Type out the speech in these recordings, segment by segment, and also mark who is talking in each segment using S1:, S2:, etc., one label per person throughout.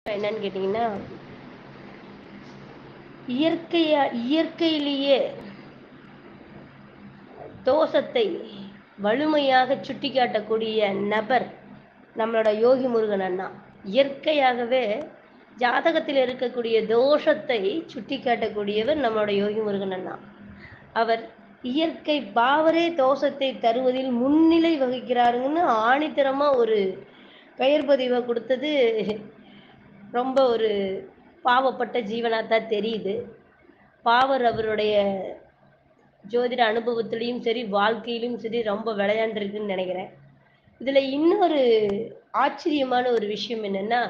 S1: என்னன்னு கேட்டிங்கன்னா இயற்கையா இயற்கையிலேயே தோஷத்தை வலிமையாக சுட்டிக்காட்டக்கூடிய நபர் நம்மளோட யோகி முருகன் அண்ணா இயற்கையாகவே ஜாதகத்தில் இருக்கக்கூடிய தோஷத்தை சுட்டிக்காட்டக்கூடியவர் நம்மளோட யோகி முருகன் அண்ணா அவர் இயற்கை பாவரே தோஷத்தை தருவதில் முன்னிலை வகிக்கிறாருங்கன்னு ஆணித்தரமா ஒரு பெயர் பதிவை கொடுத்தது ரொம்ப ஒரு பாவப்பட்ட ஜீவனாக தான் தெரியுது பாவர் அவருடைய ஜோதிட அனுபவத்திலையும் சரி வாழ்க்கையிலும் சரி ரொம்ப விளையாண்டுருக்குன்னு நினைக்கிறேன் இதில் இன்னொரு ஆச்சரியமான ஒரு விஷயம் என்னன்னா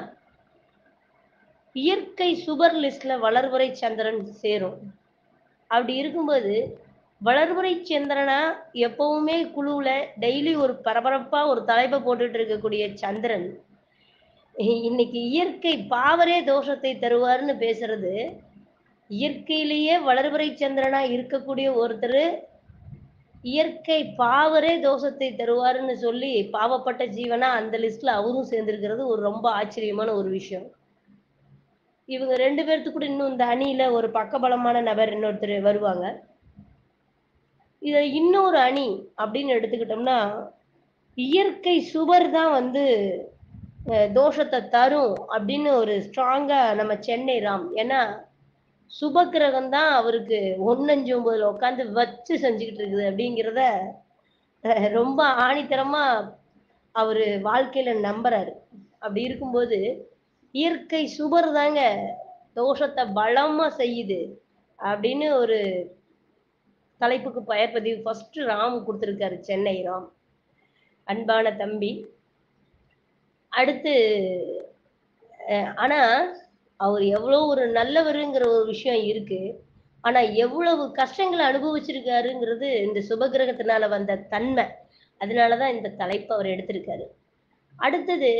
S1: இயற்கை சுபர் லிஸ்ட்ல வளர்வரை சந்திரன் சேரும் அப்படி இருக்கும்போது வளர்வரை சந்திரனா எப்பவுமே குழுவுல டெய்லி ஒரு பரபரப்பா ஒரு தலைப்பை போட்டுட்டு இருக்கக்கூடிய சந்திரன் இன்னைக்கு இயற்கை பாவரே தோஷத்தை தருவார்னு பேசுறது இயற்கையிலேயே வளர்வரை சந்திரனா இருக்கக்கூடிய ஒருத்தர் இயற்கை பாவரே தோஷத்தை தருவாருன்னு சொல்லி பாவப்பட்ட ஜீவனா அந்த லிஸ்ட்ல அவரும் சேர்ந்திருக்கிறது ஒரு ரொம்ப ஆச்சரியமான ஒரு விஷயம் இவங்க ரெண்டு பேர்த்து கூட இன்னும் இந்த அணியில ஒரு பக்கபலமான நபர் இன்னொருத்தர் வருவாங்க இத இன்னொரு அணி அப்படின்னு எடுத்துக்கிட்டோம்னா இயற்கை சுவர் தான் வந்து அஹ், தோஷத்தை தரும் அப்படின்னு ஒரு ஸ்ட்ராங்கா நம்ம சென்னை ராம் ஏன்னா சுபக்கிரகம் தான் அவருக்கு ஒன்னஞ்சு ஒன்பதுல உட்காந்து வச்சு செஞ்சுக்கிட்டு இருக்குது அப்படிங்கிறத அஹ், ரொம்ப ஆணித்தரமா அவரு வாழ்க்கையில நம்புறாரு அப்படி இருக்கும்போது இயற்கை சுபர் தாங்க தோஷத்தை பலமா செய்யுது அப்படின்னு ஒரு தலைப்புக்கு பெயர் பதிவு ஃபர்ஸ்ட் ராம் கொடுத்துருக்காரு சென்னை ராம் அன்பான தம்பி அடுத்து அஹ், ஆனா அவர் எவ்வளோ ஒரு நல்லவருங்கிற ஒரு விஷயம் இருக்கு ஆனா எவ்வளவு கஷ்டங்களை அனுபவிச்சிருக்காருங்கிறது இந்த சுபகிரகத்தினால வந்த தன்மை அதனாலதான் இந்த தலைப்பை அவர் எடுத்திருக்காரு அடுத்தது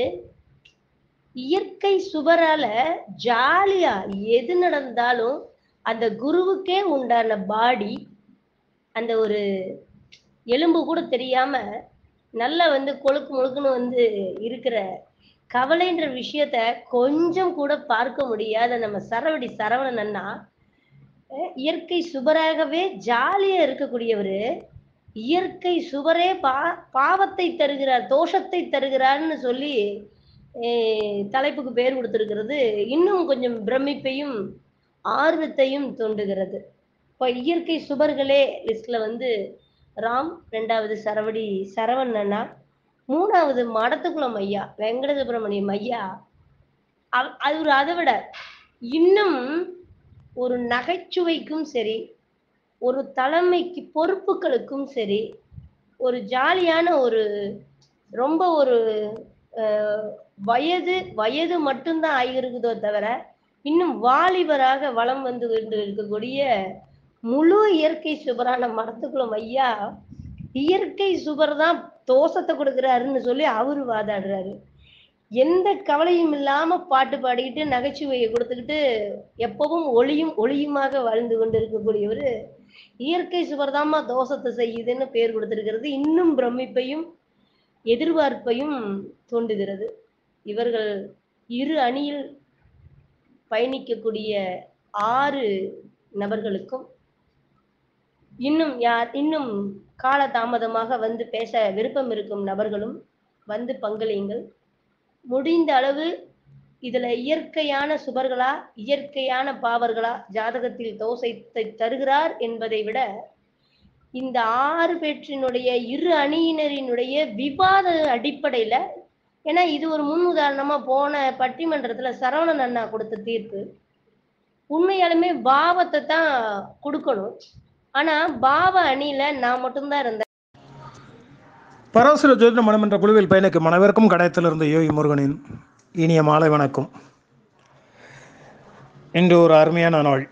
S1: இயற்கை சுபரால ஜாலியா எது நடந்தாலும் அந்த குருவுக்கே உண்டான பாடி அந்த ஒரு எலும்பு கூட தெரியாம நல்லா வந்து கொழுக்கு முழுக்குன்னு வந்து இருக்கிற கவலைன்ற விஷயத்த கொஞ்சம் கூட பார்க்க முடியாத நம்ம சரவடி சரவணன் அண்ணா அஹ் இயற்கை சுபராகவே ஜாலியா இருக்கக்கூடியவர் இயற்கை சுவரே பா பாவத்தை தருகிறார் தோஷத்தை தருகிறார்னு சொல்லி அஹ் தலைப்புக்கு பேர் கொடுத்திருக்கிறது இன்னும் கொஞ்சம் பிரமிப்பையும் ஆர்வத்தையும் தூண்டுகிறது இப்போ இயற்கை சுபர்களே லிஸ்ட்ல வந்து ராம் ரெண்டாவது சரவடி சரவண் அண்ணா மூணாவது மடத்துக்குளம் ஐயா வெங்கட சுப்பிரமணியம் ஐயா அவ- அது ஒரு அதை விட இன்னும் ஒரு நகைச்சுவைக்கும் சரி ஒரு தலைமைக்கு பொறுப்புகளுக்கும் சரி ஒரு ஜாலியான ஒரு ரொம்ப ஒரு அஹ், வயது வயது மட்டும்தான் ஆகியிருக்குதோ தவிர இன்னும் வாலிபராக வலம் வந்து கொண்டு இருக்கக்கூடிய முழு இயற்கை சுபரான மரத்துக்குளம் ஐயா இயற்கை சுபர் தான் தோஷத்தை கொடுக்குறாருன்னு சொல்லி அவரு வாதாடுறாரு எந்த கவலையும் இல்லாம பாட்டு பாடிக்கிட்டு நகைச்சுவையை கொடுத்துக்கிட்டு எப்பவும் ஒளியும் ஒளியுமாக வாழ்ந்து கொண்டு இருக்கக்கூடியவர் இயற்கை சுவர்தாம்மா தோஷத்தை செய்யுதுன்னு பேர் கொடுத்திருக்கிறது இன்னும் பிரமிப்பையும் எதிர்பார்ப்பையும் தூண்டுகிறது இவர்கள் இரு அணியில் பயணிக்கக்கூடிய ஆறு நபர்களுக்கும் இன்னும் யார் இன்னும் கால தாமதமாக வந்து பேச விருப்பம் இருக்கும் நபர்களும் வந்து பங்களியுங்கள் முடிந்த அளவு இதுல இயற்கையான சுபர்களா இயற்கையான பாவர்களா ஜாதகத்தில் தோஷத்தை தருகிறார் என்பதை விட இந்த ஆறு பேற்றினுடைய இரு அணியினரினுடைய விவாத அடிப்படையில ஏன்னா இது ஒரு முன் உதாரணமா போன பட்டிமன்றத்துல சரவணன் அண்ணா கொடுத்த தீர்ப்பு உண்மையாலுமே பாவத்தை தான் கொடுக்கணும் ஆனா பாவ அணியில நான் மட்டும்தான் இருந்தேன்
S2: பராசுர ஜோதிட மனமன்ற குழுவில் பயணிக்கும் அனைவருக்கும் கடையத்திலிருந்து யோகி முருகனின் இனிய மாலை வணக்கம் இன்று ஒரு அருமையான நாள்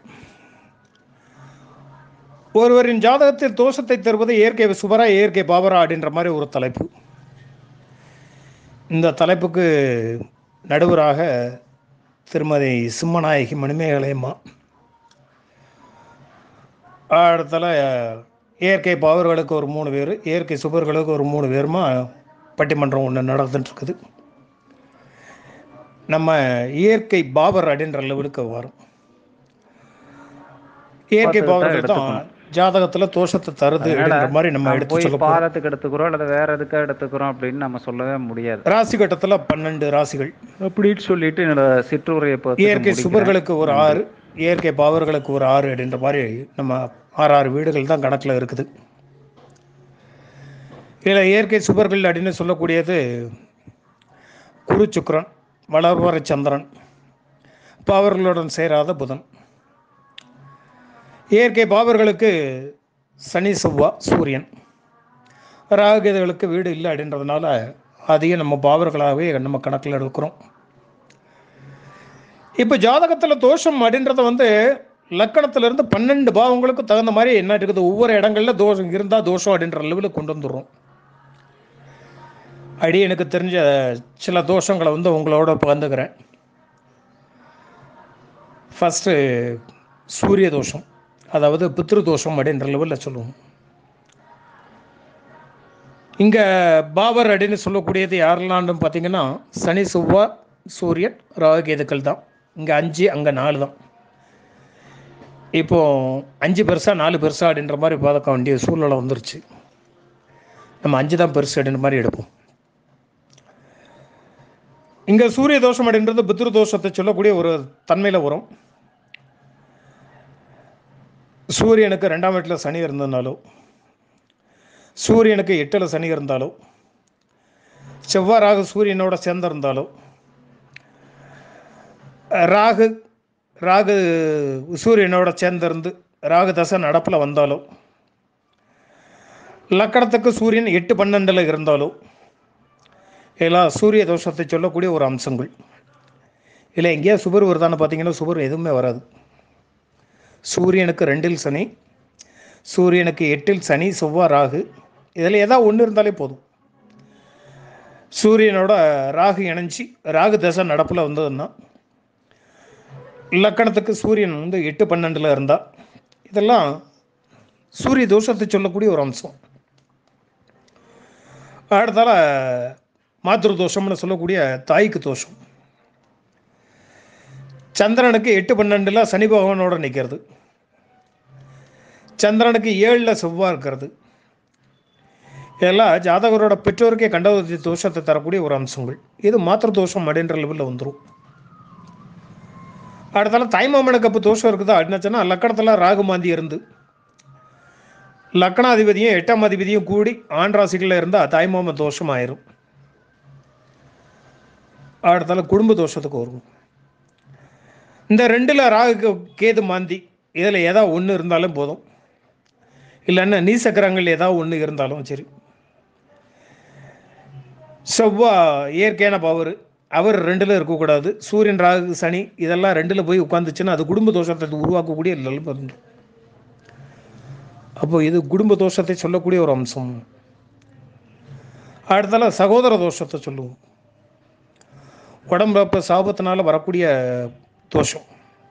S2: ஒருவரின் ஜாதகத்தில் தோஷத்தை தருவது இயற்கை சுபரா இயற்கை பாபரா அப்படின்ற மாதிரி ஒரு தலைப்பு இந்த தலைப்புக்கு நடுவராக திருமதி சிம்மநாயகி மணிமேகலையம்மா அடுத்தால இயற்கை பவர்களுக்கு ஒரு மூணு பேர் இயற்கை சுபர்களுக்கு ஒரு மூணு பேருமா பட்டிமன்றம் ஒன்று நடந்துட்டு இருக்குது நம்ம இயற்கை பாபர் அப்படின்ற லெவலுக்கு வரும் இயற்கை
S3: பார்த்து தான்
S2: பாவர்கள் தான்
S3: எடுத்துக்கணும்.
S2: ஜாதகத்துல தோஷத்தை தருது
S3: அதனால
S2: அப்படின்ற மாதிரி நம்ம
S3: நம்ம
S2: எடுத்து
S3: போய்
S2: சொல்ல போறோம்
S3: பாதத்துக்கு எடுத்துக்கிறோம் அல்லது வேற எதுக்கா எடுத்துக்கிறோம் அப்படின்னு நம்ம சொல்லவே முடியாது
S2: ராசி கட்டத்துல பன்னெண்டு ராசிகள்
S3: அப்படின்னு சொல்லிட்டு என்னோட சிற்றுரையை பார்த்து
S2: இயற்கை சுபர்களுக்கு ஒரு ஆறு இயற்கை பாவர்களுக்கு ஒரு ஆறு அப்படின்ற மாதிரி நம்ம ஆறு ஆறு வீடுகள் தான் கணக்கில் இருக்குது இதில் இயற்கை சுபர்கள் அப்படின்னு சொல்லக்கூடியது குரு சுக்கிரன் வளர்வரை சந்திரன் பாவர்களுடன் சேராத புதன் இயற்கை பாவர்களுக்கு சனி செவ்வா சூரியன் ராகுகேதுகளுக்கு வீடு இல்லை அப்படின்றதுனால அதையும் நம்ம பாவர்களாகவே நம்ம கணக்கில் எடுக்கிறோம் இப்போ ஜாதகத்தில் தோஷம் அப்படின்றத வந்து லக்கணத்திலிருந்து பன்னெண்டு பாவங்களுக்கு தகுந்த மாதிரி என்ன இருக்குது ஒவ்வொரு இடங்கள்ல தோஷம் இருந்தால் தோஷம் அப்படின்ற லெவலில் கொண்டு வந்துடுறோம் அடி எனக்கு தெரிஞ்ச சில தோஷங்களை வந்து உங்களோட பகிர்ந்துக்கிறேன் ஃபஸ்ட்டு சூரிய தோஷம் அதாவது பித்ரு தோஷம் அப்படின்ற லெவலில் சொல்லுவோம் இங்கே பாபர் அப்படின்னு சொல்லக்கூடியது யாரெல்லாம் பார்த்தீங்கன்னா சனி செவ்வா சூரியன் ராகுகேதுக்கள் தான் இங்கே அஞ்சு அங்கே நாலு தான் இப்போ அஞ்சு பெருசா நாலு பெருசா அப்படின்ற மாதிரி பார்க்க வேண்டிய சூழ்நிலை வந்துருச்சு நம்ம அஞ்சு தான் பெருசு அப்படின்ற மாதிரி எடுப்போம் இங்கே சூரிய தோஷம் அப்படின்றது பித்ரு தோஷத்தை சொல்லக்கூடிய ஒரு தன்மையில் வரும் சூரியனுக்கு ரெண்டாம் வீட்டில் சனி இருந்ததுனாலோ சூரியனுக்கு எட்டில் சனி இருந்தாலோ செவ்வாய் ராகு சூரியனோட சேர்ந்திருந்தாலோ ராகு ராகு சூரியனோட சேர்ந்திருந்து ராகு தசை நடப்பில் வந்தாலோ லக்கணத்துக்கு சூரியன் எட்டு பன்னெண்டில் இருந்தாலோ இதெல்லாம் சூரிய தோஷத்தை சொல்லக்கூடிய ஒரு அம்சங்கள் இல்லை எங்கேயா சுபர் வருதான்னு பார்த்தீங்கன்னா சுபர் எதுவுமே வராது சூரியனுக்கு ரெண்டில் சனி சூரியனுக்கு எட்டில் சனி செவ்வாய் ராகு இதில் ஏதாவது ஒன்று இருந்தாலே போதும் சூரியனோட ராகு இணைஞ்சி ராகு தசை நடப்பில் வந்ததுன்னா லக்கணத்துக்கு சூரியன் வந்து எட்டு பன்னெண்டில் இருந்தால் இதெல்லாம் சூரிய தோஷத்தை சொல்லக்கூடிய ஒரு அம்சம் அடுத்தால மாத்திரு தோஷம்னு சொல்லக்கூடிய தாய்க்கு தோஷம் சந்திரனுக்கு எட்டு பன்னெண்டில் சனி பகவானோட நிற்கிறது சந்திரனுக்கு ஏழில் செவ்வாய் இருக்கிறது இதெல்லாம் ஜாதகரோட பெற்றோருக்கே கண்டவதி தோஷத்தை தரக்கூடிய ஒரு அம்சங்கள் இது மாத்திர தோஷம் அப்படின்ற லெவலில் வந்துடும் அடுத்தால தாய்மாமனுக்கு அப்போ தோஷம் இருக்குதா அப்படின்னாச்சுன்னா லக்கணத்தில் ராகு மாந்தி இருந்து லக்கணாதிபதியும் எட்டாம் அதிபதியும் கூடி ஆண் ராசிகளில் இருந்தால் தாய்மாமன் தோஷம் ஆயிரும் அடுத்தால குடும்ப தோஷத்துக்கு வரும் இந்த ரெண்டில் ராகு கேது மாந்தி இதில் ஏதாவது ஒன்று இருந்தாலும் போதும் இல்லைன்னா நீசக்கரங்கள் ஏதாவது ஒன்று இருந்தாலும் சரி செவ்வா இயற்கையான பவர் அவர் ரெண்டில் இருக்கக்கூடாது சூரியன் ராகு சனி இதெல்லாம் ரெண்டில் போய் உட்காந்துச்சுன்னா அது குடும்ப தோஷத்தை உருவாக்கக்கூடிய நிலைமை வந்துடும் அப்போ இது குடும்ப தோஷத்தை சொல்லக்கூடிய ஒரு அம்சம் அடுத்தால சகோதர தோஷத்தை சொல்லுவோம் உடம்பு சாபத்தினால வரக்கூடிய தோஷம்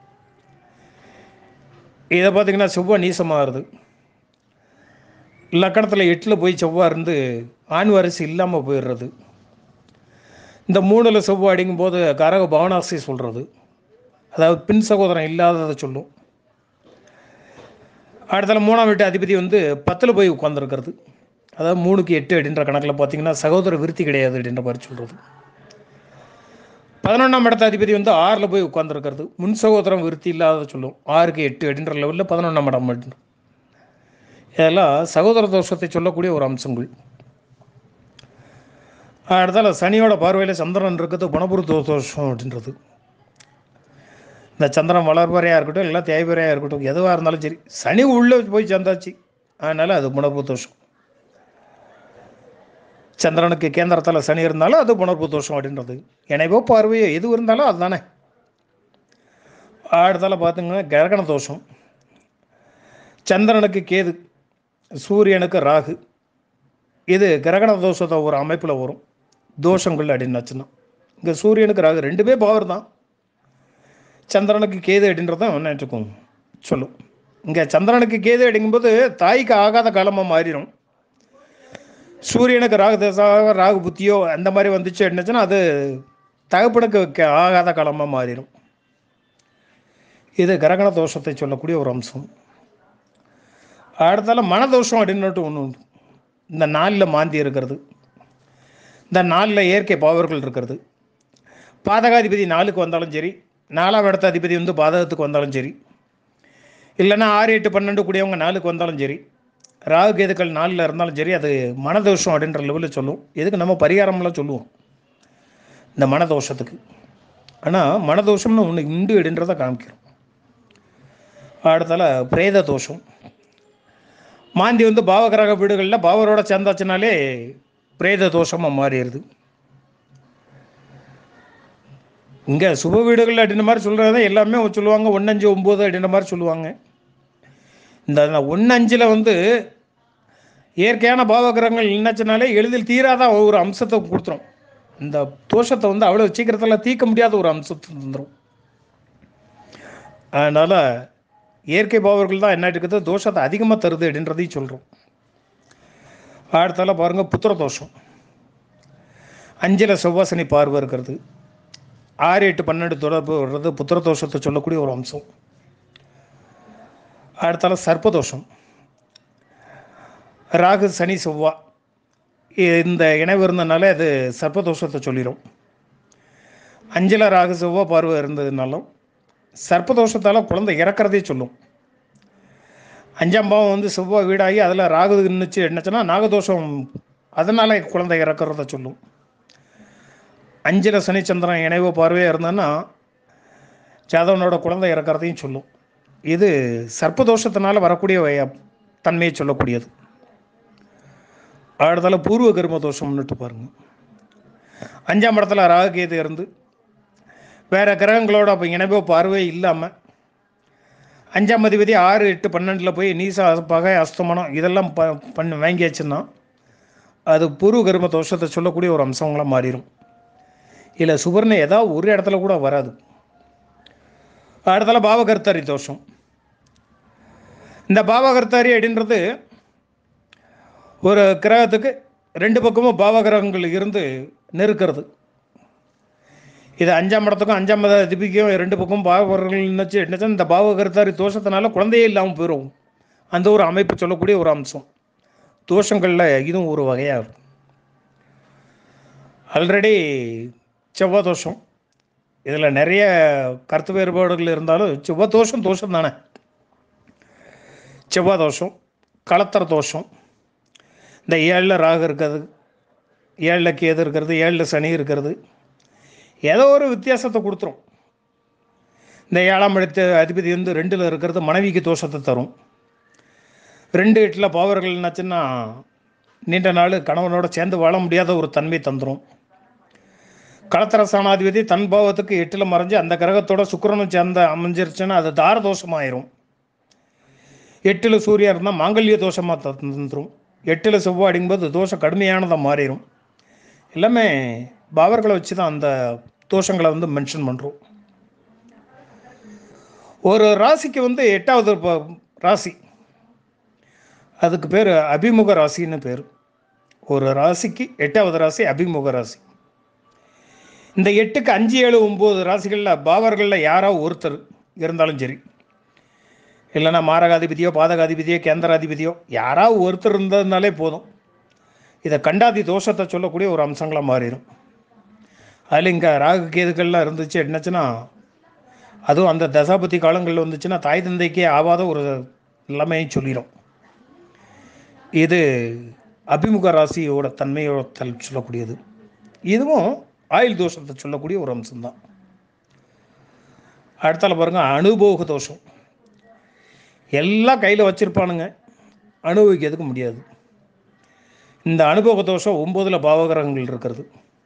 S2: இதை பார்த்தீங்கன்னா செவ்வாய் நீசமாகிறது லக்கணத்தில் எட்டில் போய் செவ்வாய் இருந்து ஆண் வாரிசு இல்லாமல் போயிடுறது இந்த மூணில் செவ்வாய் அடிக்கும்போது கரக பவனாசி சொல்கிறது அதாவது பின் சகோதரன் இல்லாததை சொல்லும் அடுத்தால மூணாம் வீட்டு அதிபதி வந்து பத்தில் போய் உட்காந்துருக்கிறது அதாவது மூணுக்கு எட்டு அப்படின்ற கணக்கில் பார்த்தீங்கன்னா சகோதர விருத்தி கிடையாது அப்படின்ற மாதிரி சொல்கிறது பதினொன்றாம் இடத்த அதிபதி வந்து ஆறில் போய் உட்காந்துருக்கிறது முன் சகோதரம் விருத்தி இல்லாத சொல்லும் ஆறுக்கு எட்டு அப்படின்ற லெவலில் பதினொன்றாம் இடம் மட்டும் இதெல்லாம் சகோதர தோஷத்தை சொல்லக்கூடிய ஒரு அம்சங்கள் அடுத்தால சனியோட பார்வையில் சந்திரன் இருக்கிறது குணபுரு தோஷம் அப்படின்றது இந்த சந்திரன் வளர்வரையாக இருக்கட்டும் இல்லை தேய்வரையாக இருக்கட்டும் எதுவாக இருந்தாலும் சரி சனி உள்ளே போய் சேர்ந்தாச்சு அதனால் அது குணபு தோஷம் சந்திரனுக்கு கேந்திரத்தில் சனி இருந்தாலும் அது புணர்வு தோஷம் அப்படின்றது எனவோ பார்வையோ எது இருந்தாலும் அதுதானே அடுத்தால பார்த்துங்கன்னா கிரகண தோஷம் சந்திரனுக்கு கேது சூரியனுக்கு ராகு இது கிரகண தோஷத்தை ஒரு அமைப்பில் வரும் தோஷங்கள் அப்படின்னாச்சுன்னா இங்கே சூரியனுக்கு ராகு ரெண்டுமே பவர் தான் சந்திரனுக்கு கேது அப்படின்றது தான் நினச்சிக்கும் சொல்லும் இங்கே சந்திரனுக்கு கேது அப்படிங்கும்போது தாய்க்கு ஆகாத காலமாக மாறிடும் சூரியனுக்கு ராகு தசாவோ ராகு புத்தியோ அந்த மாதிரி வந்துச்சு அப்படின்னுச்சுன்னா அது தகப்பனுக்கு வைக்க ஆகாத காலமாக மாறிடும் இது கிரகண தோஷத்தை சொல்லக்கூடிய ஒரு அம்சம் அடுத்தால மனதோஷம் அப்படின்னுட்டு ஒன்று உண்டு இந்த நாளில் மாந்தி இருக்கிறது இந்த நாளில் இயற்கை பாவர்கள் இருக்கிறது பாதகாதிபதி நாளுக்கு வந்தாலும் சரி நாலாம் இடத்த அதிபதி வந்து பாதகத்துக்கு வந்தாலும் சரி இல்லைன்னா ஆறு எட்டு பன்னெண்டு கூடியவங்க நாளுக்கு வந்தாலும் சரி ராகு கேதுக்கள் நாளில் இருந்தாலும் சரி அது மனதோஷம் அப்படின்ற லெவலில் சொல்லும் இதுக்கு நம்ம பரிகாரம்லாம் சொல்லுவோம் இந்த மனதோஷத்துக்கு ஆனால் மனதோஷம்னு ஒன்று உண்டு அப்படின்றத காமிக்கிறோம் அடுத்தால பிரேத தோஷம் மாந்தி வந்து பாவகிரக வீடுகளில் பாவரோட சேர்ந்தாச்சுனாலே பிரேத தோஷமாக மாறிடுது இங்கே சுப வீடுகள் அப்படின்ற மாதிரி சொல்கிறத எல்லாமே சொல்லுவாங்க ஒன்னஞ்சு ஒம்பது அப்படின்ற மாதிரி சொல்லுவாங்க இந்த ஒன்று அஞ்சில் வந்து இயற்கையான பாவகிரகங்கள் என்னாச்சுனாலே எளிதில் தீராத ஒரு அம்சத்தை கொடுத்துரும் இந்த தோஷத்தை வந்து அவ்வளோ சீக்கிரத்தில் தீர்க்க முடியாத ஒரு அம்சத்தை தந்துடும் அதனால் இயற்கை பாவர்கள் தான் என்ன இருக்குது தோஷத்தை அதிகமாக தருது அப்படின்றதையும் சொல்கிறோம் அடுத்தால பாருங்கள் புத்திர தோஷம் அஞ்சில் செவ்வாசனி பார்வை இருக்கிறது ஆறு எட்டு பன்னெண்டு தொடர்பு வர்றது புத்திர தோஷத்தை சொல்லக்கூடிய ஒரு அம்சம் அடுத்தால சர்ப்பதோஷம் ராகு சனி செவ்வா இந்த இணைவு இருந்தனால அது சர்ப்பதோஷத்தை சொல்லிடும் அஞ்சில் ராகு செவ்வா பார்வை இருந்ததுனாலும் சர்ப்பதோஷத்தால் குழந்தை இறக்கிறதே சொல்லும் அஞ்சாம் பாவம் வந்து செவ்வாய் வீடாகி அதில் ராகு நின்றுச்சு என்னச்சுன்னா நாகதோஷம் அதனால் குழந்தை இறக்கிறத சொல்லும் அஞ்சில் சனிச்சந்திரன் இணைவு பார்வையாக இருந்ததுன்னா ஜாதவனோட குழந்தை இறக்கிறதையும் சொல்லும் இது சர்ப்பதோஷத்தினால் வரக்கூடிய வய- தன்மையை சொல்லக்கூடியது அடுத்தால பூர்வ கர்ம தோஷம்னுட்டு பாருங்க அஞ்சாம் இடத்துல ராகு கேது இருந்து வேற கிரகங்களோட அப்போ இணைவோ பார்வை இல்லாமல் அஞ்சாம் அதிபதி ஆறு எட்டு பன்னெண்டில் போய் நீசா பகை அஸ்தமனம் இதெல்லாம் ப பண்ணி வாங்கியாச்சுன்னா அது பூர்வ கர்ம தோஷத்தை சொல்லக்கூடிய ஒரு அம்சங்களாக மாறிடும் இல்லை சுபர்ண ஏதாவது ஒரு இடத்துல கூட வராது அடுத்தால பாவகர்த்தாரி தோஷம் இந்த பாவகர்த்தாரி அப்படின்றது ஒரு கிரகத்துக்கு ரெண்டு பக்கமும் பாவகிரகங்கள் இருந்து நெருக்கிறது இது அஞ்சாம் இடத்துக்கும் அஞ்சாம் மத அதிபிக்கும் ரெண்டு பக்கம் பாவகர்கள் என்னச்சு என்னச்சு இந்த பாவகர்த்தாரி தோஷத்தினால குழந்தையே இல்லாமல் போயிடும் அந்த ஒரு அமைப்பு சொல்லக்கூடிய ஒரு அம்சம் தோஷங்களில் இதுவும் ஒரு வகையாக இருக்கும் ஆல்ரெடி செவ்வாய் தோஷம் இதில் நிறைய கருத்து வேறுபாடுகள் இருந்தாலும் செவ்வாய் தோஷம் தோஷம் தானே செவ்வாய் தோஷம் களத்திர தோஷம் இந்த ஏழில் ராகு இருக்கிறது ஏழில் கேது இருக்கிறது ஏழில் சனி இருக்கிறது ஏதோ ஒரு வித்தியாசத்தை கொடுத்துரும் இந்த ஏழாம் இடத்து அதிபதி வந்து ரெண்டில் இருக்கிறது மனைவிக்கு தோஷத்தை தரும் ரெண்டு எட்டில் பவர்கள் என்னாச்சுன்னா நீண்ட நாள் கணவனோட சேர்ந்து வாழ முடியாத ஒரு தன்மை தந்துடும் களத்திர சாணாதிபதி தன் பாவத்துக்கு எட்டில் மறைஞ்சு அந்த கிரகத்தோட சுக்கிரனும் சேர்ந்து அமைஞ்சிருச்சுன்னா அது தார தோஷமாயிரும் எட்டில் சூரியன் இருந்தால் மாங்கல்ய தோஷமாக தந்துடும் எட்டில் செவ்வாய் அடிக்கும்போது தோஷம் கடுமையானதாக மாறிடும் எல்லாமே பாவர்களை வச்சு தான் அந்த தோஷங்களை வந்து மென்ஷன் பண்ணுறோம் ஒரு ராசிக்கு வந்து எட்டாவது ப- ராசி அதுக்கு பேர் அபிமுக ராசின்னு பேர் ஒரு ராசிக்கு எட்டாவது ராசி அபிமுக ராசி இந்த எட்டுக்கு அஞ்சு ஏழு ஒம்பது ராசிகளில் பாவர்களில் யாரோ ஒருத்தர் இருந்தாலும் சரி இல்லைன்னா மாரகாதிபதியோ பாதகாதிபதியோ கேந்திராதிபதியோ யாராவது ஒருத்தர் இருந்ததுனாலே போதும் இதை கண்டாதி தோஷத்தை சொல்லக்கூடிய ஒரு அம்சங்களாக மாறிடும் அதில் இங்கே ராகு கேதுக்கள்லாம் இருந்துச்சு என்னச்சுன்னா அதுவும் அந்த தசாபதி காலங்களில் வந்துச்சுன்னா தாய் தந்தைக்கே ஆகாத ஒரு நிலைமையை சொல்லிடும் இது அபிமுக ராசியோட தன்மையோட தல் சொல்லக்கூடியது இதுவும் ஆயுள் தோஷத்தை சொல்லக்கூடிய ஒரு அம்சம்தான் அடுத்தால பாருங்க அனுபோக தோஷம் எல்லாம் கையில் வச்சிருப்பானுங்க அனுபவிக்கிறதுக்கு முடியாது இந்த அனுபவ தோஷம் ஒம்போதில் பாவகிரகங்கள் இருக்கிறது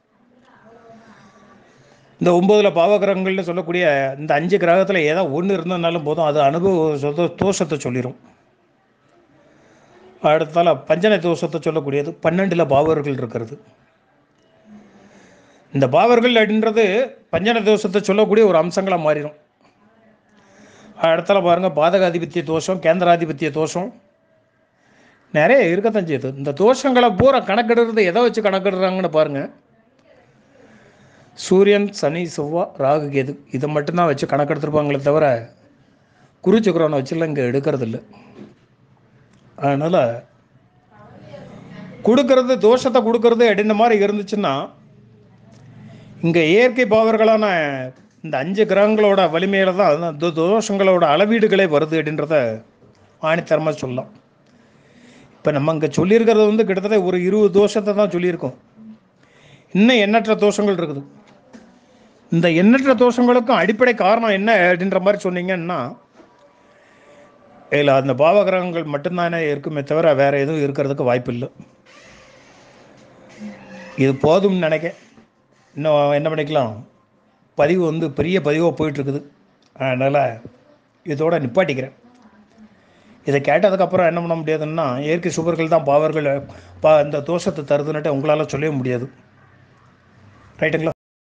S2: இந்த ஒம்போதில் பாவகிரகங்கள்னு சொல்லக்கூடிய இந்த அஞ்சு கிரகத்தில் ஏதோ ஒன்று இருந்ததுனாலும் போதும் அது அனுபவ சொத- தோஷத்தை சொல்லிடும் அடுத்தால பஞ்சனை தோஷத்தை சொல்லக்கூடியது பன்னெண்டில் பாவர்கள் இருக்கிறது இந்த பாவர்கள் அப்படின்றது பஞ்சன தோஷத்தை சொல்லக்கூடிய ஒரு அம்சங்களாக மாறிடும் அடுத்தால பாருங்க பாதகாதிபத்திய தோஷம் கேந்திராதிபத்திய தோஷம் நிறைய இருக்கத்தான் செய்யுது இந்த தோஷங்களை பூரா கணக்கிடுறது எதை வச்சு கணக்கிடுறாங்கன்னு பாருங்க சூரியன் சனி செவ்வாய் ராகு கேது இதை மட்டும்தான் வச்சு கணக்கெடுத்துருப்பாங்களே தவிர குரு சுக்கிரனை வச்சுலாம் இங்கே எடுக்கிறது இல்லை அதனால் கொடுக்கறது தோஷத்தை கொடுக்கறது அப்படின்ற மாதிரி இருந்துச்சுன்னா இங்கே இயற்கை பாவர்களான இந்த அஞ்சு கிரகங்களோட வலிமையில தான் அந்த தோ- தோஷங்களோட அளவீடுகளே வருது அப்படின்றத ஆணித்தரமாக சொல்லலாம் இப்போ நம்ம இங்கே சொல்லியிருக்கிறது வந்து கிட்டத்தட்ட ஒரு இருபது தோஷத்தை தான் சொல்லியிருக்கோம் இன்னும் எண்ணற்ற தோஷங்கள் இருக்குது இந்த எண்ணற்ற தோஷங்களுக்கும் அடிப்படை காரணம் என்ன அப்படின்ற மாதிரி சொன்னீங்கன்னா இதில் அந்த பாவகிரகங்கள் மட்டும்தானே இருக்குமே தவிர வேறு எதுவும் இருக்கிறதுக்கு வாய்ப்பு இல்லை இது போதும்னு நினைக்க இன்னும் என்ன பண்ணிக்கலாம் பதிவு வந்து பெரிய பதிவாக போயிட்டுருக்குது அதனால் இதோட நிப்பாட்டிக்கிறேன் இதை கேட்டதுக்கப்புறம் என்ன பண்ண முடியாதுன்னா இயற்கை சுபர்கள் தான் பாவர்கள் பா இந்த தோஷத்தை தருதுன்னுட்டு உங்களால் சொல்லவே முடியாது ரைட்டுங்களா